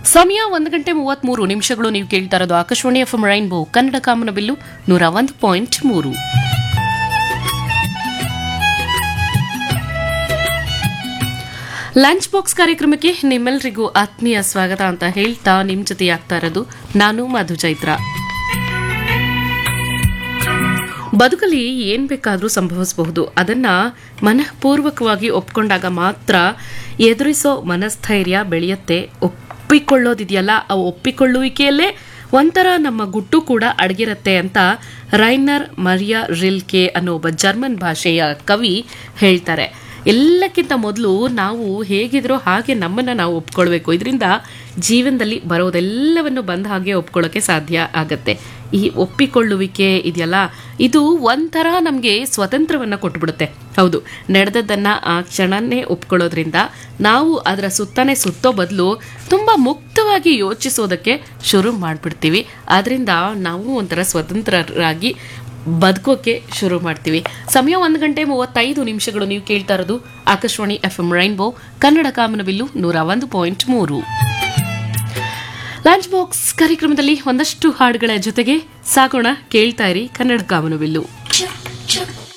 ಸಮಯ ಒಂದು ಗಂಟೆ ಮೂವತ್ಮೂರು ನಿಮಿಷಗಳು ನೀವು ಕೇಳ್ತಾ ಇರೋದು Akashvani F M Rainbow Kannada ಕಾಮನ ಬಿಲ್ಲು ನೂರ ಒಂದು ಪಾಯಿಂಟ್ ಮೂರು ಲಂಚ್ ಬಾಕ್ಸ್ ಕಾರ್ಯಕ್ರಮಕ್ಕೆ ನಿಮ್ಮೆಲ್ಲರಿಗೂ ಆತ್ಮೀಯ ಸ್ವಾಗತ ಅಂತ ಹೇಳ್ತಾ ನಿಮ್ ಜೊತೆ ಆಗ್ತಾ ಇರೋದು ನಾನು ಮಧು ಚೈತ್ರ ಬದುಕಲ್ಲಿ ಏನ್ ಬೇಕಾದ್ರೂ ಸಂಭವಿಸಬಹುದು ಅದನ್ನ ಮನಃಪೂರ್ವಕವಾಗಿ ಒಪ್ಕೊಂಡಾಗ ಮಾತ್ರ ಎದುರಿಸೋ ಮನಸ್ಥೈರ್ಯ ಬೆಳೆಯುತ್ತೆ ಒಪ್ಪಿಕೊಳ್ಳೋದಿದೆಯಲ್ಲ ಆ ಒಪ್ಪಿಕೊಳ್ಳುವಿಕೆಯಲ್ಲೇ ಒಂಥರ ನಮ್ಮ ಗುಟ್ಟು ಕೂಡ ಅಡಗಿರತ್ತೆ ಅಂತ ರೈನರ್ ಮರಿಯಾ ರಿಲ್ಕೆ ಅನ್ನೋ ಒಬ್ಬ ಜರ್ಮನ್ ಭಾಷೆಯ ಕವಿ ಹೇಳ್ತಾರೆ ಎಲ್ಲಕ್ಕಿಂತ ಮೊದಲು ನಾವು ಹೇಗಿದ್ರೋ ಹಾಗೆ ನಮ್ಮನ್ನ ನಾವು ಒಪ್ಕೊಳ್ಬೇಕು ಇದರಿಂದ ಜೀವನದಲ್ಲಿ ಬರೋದೆಲ್ಲವನ್ನು ಬಂದ ಹಾಗೆ ಒಪ್ಕೊಳ್ಳೋಕೆ ಸಾಧ್ಯ ಆಗತ್ತೆ ಈ ಒಪ್ಪಿಕೊಳ್ಳುವಿಕೆ ಇದೆಯಲ್ಲ ಇದು ಒಂಥರ ನಮಗೆ ಸ್ವತಂತ್ರವನ್ನ ಕೊಟ್ಬಿಡುತ್ತೆ ಹೌದು ನಡೆದದ್ದನ್ನ ಆ ಕ್ಷಣನೇ ಒಪ್ಕೊಳ್ಳೋದ್ರಿಂದ ನಾವು ಅದರ ಸುತ್ತನೇ ಸುತ್ತೋ ಬದಲು ತುಂಬಾ ಮುಕ್ತವಾಗಿ ಯೋಚಿಸೋದಕ್ಕೆ ಶುರು ಮಾಡ್ಬಿಡ್ತೀವಿ ಆದ್ರಿಂದ ನಾವು ಒಂಥರ ಸ್ವತಂತ್ರರಾಗಿ ಬದುಕೋಕೆ ಶುರು ಮಾಡ್ತೀವಿ ಸಮಯ ಒಂದು ಗಂಟೆ ಮೂವತ್ತೈದು ನಿಮಿಷಗಳು ನೀವು ಕೇಳ್ತಾ ಇರೋದು Akashvani F M Rainbow Kannada ಕಾಮನಬಿಲ್ಲು ನೂರ ಒಂದು ಪಾಯಿಂಟ್ ಮೂರು ಲಂಚ್ ಬಾಕ್ಸ್ ಕಾರ್ಯಕ್ರಮದಲ್ಲಿ ಒಂದಷ್ಟು ಹಾಡುಗಳ ಜೊತೆಗೆ ಸಾಗೋಣ ಕೇಳ್ತಾ ಇರಿ ಕನ್ನಡ ಕಾಮನಬಿಲ್ಲು Chup, chup,